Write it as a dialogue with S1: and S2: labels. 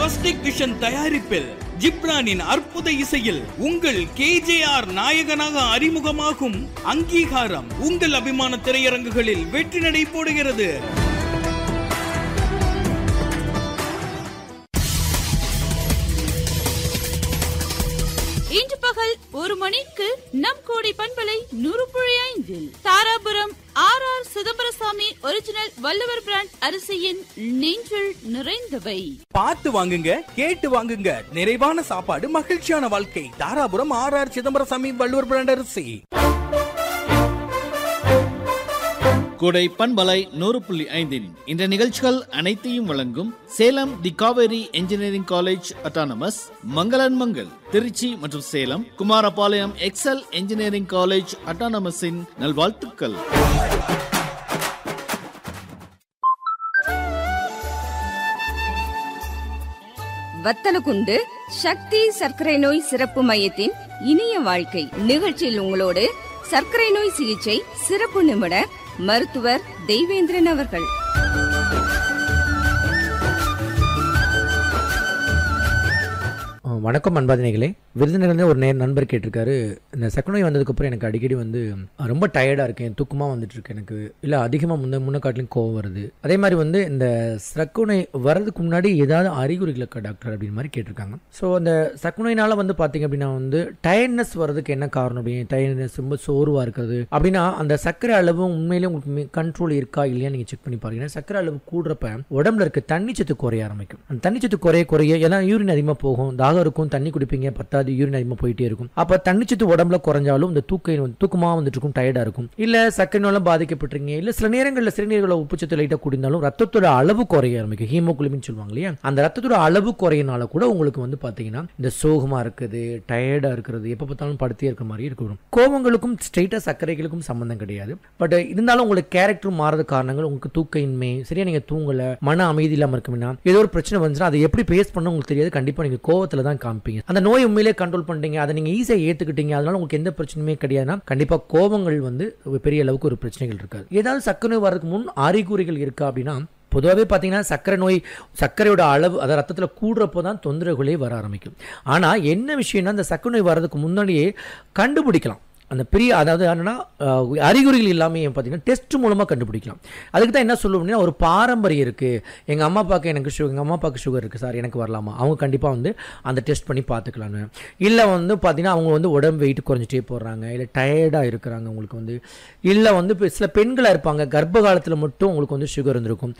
S1: swastik vision தயாரிப்பில் ஜிப்ரானின் அற்புத இசையில் உங்கள் கேஜேஆர் நாயகனாக அறிமுகமாகும் அங்கீகாரம் உங்கள் அபிமான திரையரங்குகளில் வெற்றி நடை போடுகிறது
S2: இன்று பகல் ஒரு மணிக்கு நம் கோடி பண்பலை நூறு புள்ளி ஐந்தில் Dharapuram R R Chidambarasamy original Valluvar brand அரிசியின் நெஞ்சில் நிறைந்தவை
S1: பார்த்து வாங்குங்க கேட்டு வாங்குங்க நிறைவான சாப்பாடு மகிழ்ச்சியான வாழ்க்கை Dharapuram R R Chidambarasamy Valluvar brand அரிசி
S3: கோடை பண்பலை நூறு புள்ளி ஐந்தின் இந்த நிகழ்ச்சிகள் அனைத்தையும் வழங்கும் Salem the Kaveri engineering college autonomous மங்களன் மங்கள் திருச்சி மற்றும் Salem Kumarapalayam Excel engineering college அட்டானமஸின் நல்வாழ்த்துக்கள்
S4: வத்தலகுண்டு சக்தி சர்க்கரை நோய் சிறப்பு மையத்தின் இனிய வாழ்க்கை நிகழ்ச்சியில் உங்களோடு சர்க்கரை நோய் சிகிச்சை சிறப்பு நிபுணர் மருத்துவர் தெய்வேந்திரன் அவர்கள்
S5: அஹ் வணக்கம் அன்பாதினைகளே விருதுநகர்ல ஒரு நேர் நண்பர் கேட்டிருக்காரு இந்த சக்கநோய் வந்ததுக்கப்புறம் எனக்கு அடிக்கடி வந்து அஹ், ரொம்ப டயர்டாக இருக்கேன் தூக்கமாக வந்துட்டு இருக்கு எனக்கு இல்லை அதிகமாக முன்ன முன்ன காட்டிலும் கோவம் வருது அதே மாதிரி வந்து இந்த சக்கநோய் வர்றதுக்கு முன்னாடி ஏதாவது அறிகுறிகள் இருக்கா டாக்டர் அப்படின்னு மாதிரி கேட்டிருக்காங்க ஸோ அந்த சக்கநோயினால வந்து பார்த்தீங்க அப்படின்னா வந்து டயர்ட்னஸ் வர்றதுக்கு என்ன காரணம் அப்படின்னு டயர்ட்னஸ் ரொம்ப சோர்வாக இருக்கிறது அப்படின்னா அந்த சர்க்கரை அளவு உண்மையிலேயே உங்களுக்கு கண்ட்ரோல் இருக்கா இல்லையா நீங்கள் செக் பண்ணி பாருங்க ஏன்னா சர்க்கரை அளவு கூடுறப்ப உடம்புல இருக்க தண்ணிச்சத்து குறைய ஆரம்பிக்கும் அந்த தண்ணிச்சத்து குறைய குறைய ஏன்னா யூரின் அதிகமாக போகும் தாகம் இருக்கும் தண்ணி குடிப்பீங்க பத்தாது யூரின் அதிகமாக போயிட்டே இருக்கும் அப்போ தண்ணிச்சத்து உடம்புல குறைஞ்சாலும் இந்த தூக்க வந்து தூக்கமாக வந்துட்டு இருக்கும் டயர்டாக இருக்கும் இல்லை சர்க்கரை நோயெல்லாம் பாதிக்கப்பட்டிருங்க இல்லை சில நேரங்களில் சிறுநீர்களை உப்புச்சத்து லைட்டாக குடிந்தாலும் ரத்தத்தோட அளவு குறைய ஆரம்பிக்கும் ஹீமோகுளோபின் சொல்லுவாங்க இல்லையா அந்த ரத்தத்தோட அளவு குறையினால கூட உங்களுக்கு வந்து பார்த்தீங்கன்னா இந்த சோகமாக இருக்குது டயர்டாக இருக்கிறது எப்போ பார்த்தாலும் படுத்தே இருக்கிற மாதிரி இருக்கும் கோவங்களுக்கும் ஸ்ட்ரெயிட்டாக சர்க்கரைகளுக்கும் சம்மந்தம் கிடையாது பட் இருந்தாலும் உங்களுக்கு கேரக்டர் மாறது காரணங்கள் உங்களுக்கு தூக்க இன்மை சரியா நீங்கள் தூங்கலை மன அமைதி இல்லாமல் இருக்கும்னா ஏதோ ஒரு பிரச்சனை வந்துச்சுன்னா அதை எப்படி பேஸ் பண்ண உங்களுக்கு தெரியாது கண்டிப்பாக நீங்கள் கோவத்தில் தான் காமிப்பீங்க அந்த நோய் உண்மையிலே கண்ட்ரோல் பண்ணிட்டீங்க அதை நீங்கள் ஈஸியாக ஏற்றுக்கிட்டீங்க அதனால உங்களுக்கு எந்த பிரச்சனையுமே கிடையாதுன்னா கண்டிப்பாக கோபங்கள் வந்து ஒரு பெரிய அளவுக்கு ஒரு பிரச்சனைகள் இருக்காது ஏதாவது சர்க்கரை நோய் வர்றதுக்கு முன் அறிகுறிகள் இருக்கா அப்படின்னா பொதுவாகவே பார்த்தீங்கன்னா சர்க்கரை நோய் சர்க்கரையோட அளவு அதை ரத்தத்தில் கூடுறப்போ தான் தொந்தரவுகளே வர ஆரம்பிக்கும் ஆனால் என்ன விஷயம்னா அந்த சர்க்கரை நோய் வர்றதுக்கு முன்னாடியே கண்டுபிடிக்கலாம் அந்த பெரிய அதாவது என்னன்னா அஹ், அறிகுறிகள் எல்லாமே பார்த்தீங்கன்னா டெஸ்ட் மூலமாக கண்டுபிடிக்கலாம் அதுக்கு தான் என்ன சொல்லுவோம்னா ஒரு பாரம்பரியம் இருக்குது எங்கள் அம்மா அப்பாவுக்கு எனக்கு சுகர் எங்கள் அம்மா அப்பாவுக்கு சுகர் இருக்குது சார் எனக்கு வரலாமா அவங்க கண்டிப்பாக வந்து அந்த டெஸ்ட் பண்ணி பார்த்துக்கலான்னு இல்லை வந்து பார்த்தீங்கன்னா அவங்க வந்து உடம்பு வெயிட் குறைஞ்சிட்டே போடுறாங்க இல்லை டயர்டாக இருக்கிறாங்க உங்களுக்கு வந்து இல்லை வந்து இப்போ சில பெண்களாக இருப்பாங்க கர்ப்ப காலத்தில் மட்டும் உங்களுக்கு வந்து சுகர் இருந்திருக்கும்